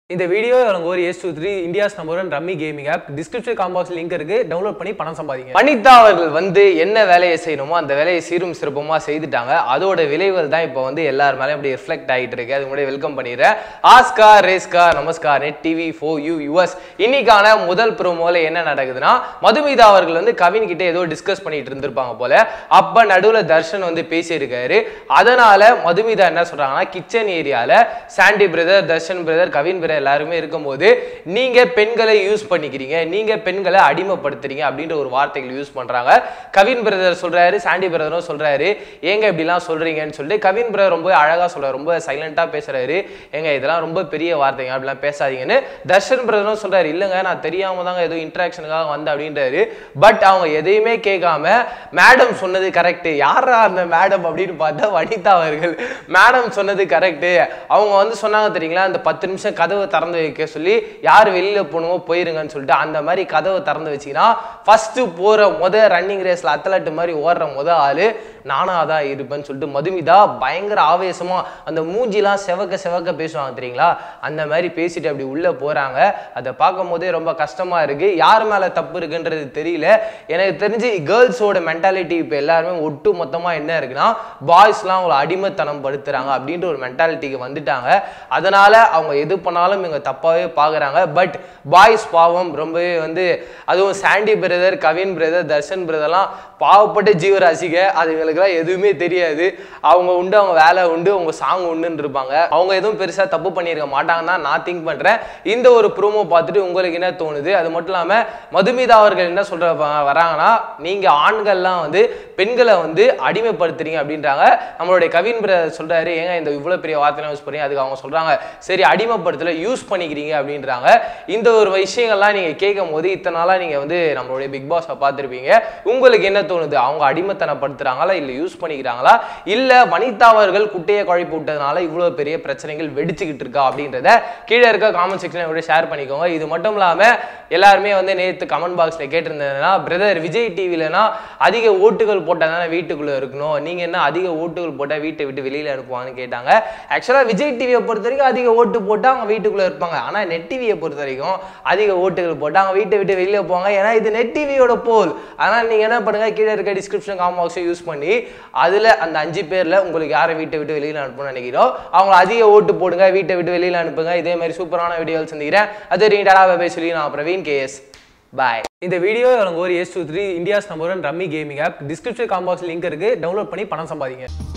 இந்த வீடியோ எனக்கு ஒரு S two three India's number one rummy gaming app description காம்பாக்ஸ் லிங்க் இருக்கு டவுன்லோட் பண்ணி பணம் சம்பாதிங்க வனிதா அவர்கள் வந்து என்ன வேலையை செய்யணுமோ அந்த வேலையை சீரும் சிறப்புமா செய்துட்டாங்க அதோட விளைவுகள் தான் இப்போ வந்து எல்லார் மேலேயும் இப்படி ரிஃப்ளெக்ட் ஆகிட்டு இருக்கு அது முன்னாடி வெல்கம் பண்ணிடுறேன் Oscar racecar namaskar net TV for you us இன்னைக்கான முதல் ப்ரோமோல என்ன நடக்குதுன்னா மதுமிதா அவர்கள் வந்து கவின் கிட்ட ஏதோ டிஸ்கஸ் பண்ணிட்டு இருந்திருப்பாங்க போல அப்ப நடுவுல தர்ஷன் வந்து பேசியிருக்காரு அதனால மதுமிதா என்ன சொல்றாங்கன்னா கிச்சன் ஏரியால Sandy brother Darshan brother Kavin brother எல்லாருமே இருக்கும்போது நீங்க பெண்களை யூஸ் பண்ணிக்கிறீங்க நீங்க பெண்களை அடிமைப்படுத்துறீங்க அப்படின்ற ஒரு வார்த்தைகள் யூஸ் பண்றாங்க கவின் பிரதர் சொல்றாரு சாண்டி பிரதரும் சொல்றாரு ஏங்க இப்படிலாம் சொல்றீங்கன்னு சொல்லிட்டு கவின் பிரதர் ரொம்ப அழகா சொல்றாரு ரொம்ப சைலண்டா பேசுறாரு ஏங்க இதெல்லாம் ரொம்ப பெரிய வார்த்தைங்க அப்படிலாம் பேசாதீங்கன்னு தர்ஷன் பிரதரும் சொல்றாரு இல்லைங்க நான் தெரியாம தாங்க ஏதோ இன்ட்ராக்ஷனுக்காக வந்தேன் அப்படின்றாரு பட் அவங்க எதையுமே கேட்காம மேடம் சொன்னது கரெக்ட் யாரா அந்த மேடம் அப்படின்னு பார்த்தா வனிதா அவர்கள் மேடம் சொன்னது கரெக்ட் அவங்க வந்து சொன்னாங்க தெரியுங்களா அந்த பத்து நிமிஷம் கதவை திறந்து வைக்க சொல்லி யார் வெளியில போகணுமோ போயிருங்கன்னு சொல்லிட்டு அந்த மாதிரி கதவை திறந்து வச்சீங்கன்னா ஃபர்ஸ்ட் போற முத ரன்னிங் ரேஸ்ல அத்லட் மாதிரி ஓடுற முத ஆளு நானா தான் இருப்பேன்னு சொல்லிட்டு மதுமிதா பயங்கர ஆவேசமா அந்த மூஞ்சிலாம் செவக்க செவக்க பேசுவாங்க தெரியுங்களா அந்த மாதிரி பேசிட்டு அப்படி உள்ள போறாங்க அதை பார்க்கும் போதே ரொம்ப கஷ்டமா இருக்கு யார் மேல தப்பு இருக்குன்றது தெரியல எனக்கு தெரிஞ்சு கேர்ள்ஸோட மென்டாலிட்டி இப்போ எல்லாருமே ஒட்டு மொத்தமா என்ன இருக்குன்னா பாய்ஸ்லாம் அவங்கள அடிமைத்தனம் படுத்துறாங்க அப்படின்ற ஒரு மென்டாலிட்டிக்கு வந்துட்டாங்க அதனால அவங்க எது பண்ணாலும் இவங்க தப்பாவே பார்க்குறாங்க பட் பாய்ஸ் பாவம் ரொம்பவே வந்து அதுவும் Sandy brother Kavin brother Darshan பிரதர்லாம் பாவப்பட்ட ஜீவராசிக அதுங்களுக்குலாம் எதுவுமே தெரியாது அவங்க உண்டு அவங்க வேலை உண்டு அவங்க சாங் உண்டுன்னு இருப்பாங்க அவங்க எதுவும் பெருசாக தப்பு பண்ணியிருக்க மாட்டாங்கன்னு தான் நான் திங்க் பண்ணுறேன் இந்த ஒரு ப்ரோமோ பார்த்துட்டு உங்களுக்கு என்ன தோணுது அது மட்டும் இல்லாமல் மதுமிதா அவர்கள் என்ன சொல்ற வராங்கன்னா நீங்கள் ஆண்கள்லாம் வந்து பெண்களை வந்து அடிமைப்படுத்துறீங்க அப்படின்றாங்க நம்மளுடைய கவின் பிரதர் சொல்றாரு ஏங்க இந்த இவ்வளோ பெரிய வார்த்தைலாம் யூஸ் பண்ணி அதுக்கு அவங்க சொல்றாங்க சரி அடிமைப்படுத்தல யூஸ் பண்ணிக்கிறீங்க அப்படின்றாங்க இந்த ஒரு விஷயங்கள்லாம் நீங்க கேட்கும் போது இத்தனை நாளா நீங்க வந்து நம்மளுடைய பிக் பாஸை பார்த்துருப்பீங்க உங்களுக்கு என்ன தோணுது அவங்க அடிமைத்தனப்படுத்துறாங்களா இல்லை யூஸ் பண்ணிக்கிறாங்களா இல்ல வனிதா அவர்கள் குட்டையை குழப்பி விட்டதுனால இவ்வளவு பெரிய பிரச்சனைகள் வெடிச்சுக்கிட்டு இருக்கா அப்படின்றத கீழே இருக்க காமெண்ட் செக்ஷன்ல ஷேர் பண்ணிக்கோங்க இது மட்டும் இல்லாம எல்லாருமே வந்து நேத்து கமெண்ட் பாக்ஸ்ல கேட்டிருந்ததுன்னா பிரதர் விஜய் டிவிலனா அதிக ஓட்டுகள் போட்டால் தானே வீட்டுக்குள்ள இருக்கணும் நீங்க என்ன அதிக ஓட்டுகள் போட்டால் வீட்டை விட்டு வெளியில அனுப்புவாங்கன்னு கேட்டாங்க ஆக்சுவலா விஜய் டிவியை பொறுத்த வரைக்கும் அதிக ஓட்டு போட்டால் அவங்க வீட்டுக்குள்ள இருப்பாங்க ஆனா நெட் டிவியை பொறுத்த வரைக்கும் அதிக ஓட்டுகள் போட்டு அவங்க வீட்டை விட்டு வெளியில போவாங்க ஏன்னா இது நெட் டிவியோட போல் அதனால நீங்க என்ன பண்ணுங்க கீழே இருக்க டிஸ்கிரிப்ஷன் காம் பாக்ஸை யூஸ் பண்ணி அதுல அந்த அஞ்சு பேர்ல உங்களுக்கு யாரை வீட்டை விட்டு வெளியில அனுப்பணும்னு நினைக்கிறோம் அவங்க அதிக ஓட்டு போடுங்க வீட்டை விட்டு வெளியில அனுப்புங்க இதே மாதிரி சூப்பரான வீடியோவில் சந்திக்கிறேன் அது ரீடாடா பை சொல்லி நான் பிரவீன் கேஎஸ் பாய் இந்த வீடியோ எனக்கு ஒரு S two three India's number one rummy gaming app description காம்பாக்ஸ் லிங்க் இருக்கு டவுன்லோட் பண்ணி பணம் சம்பாதிங்க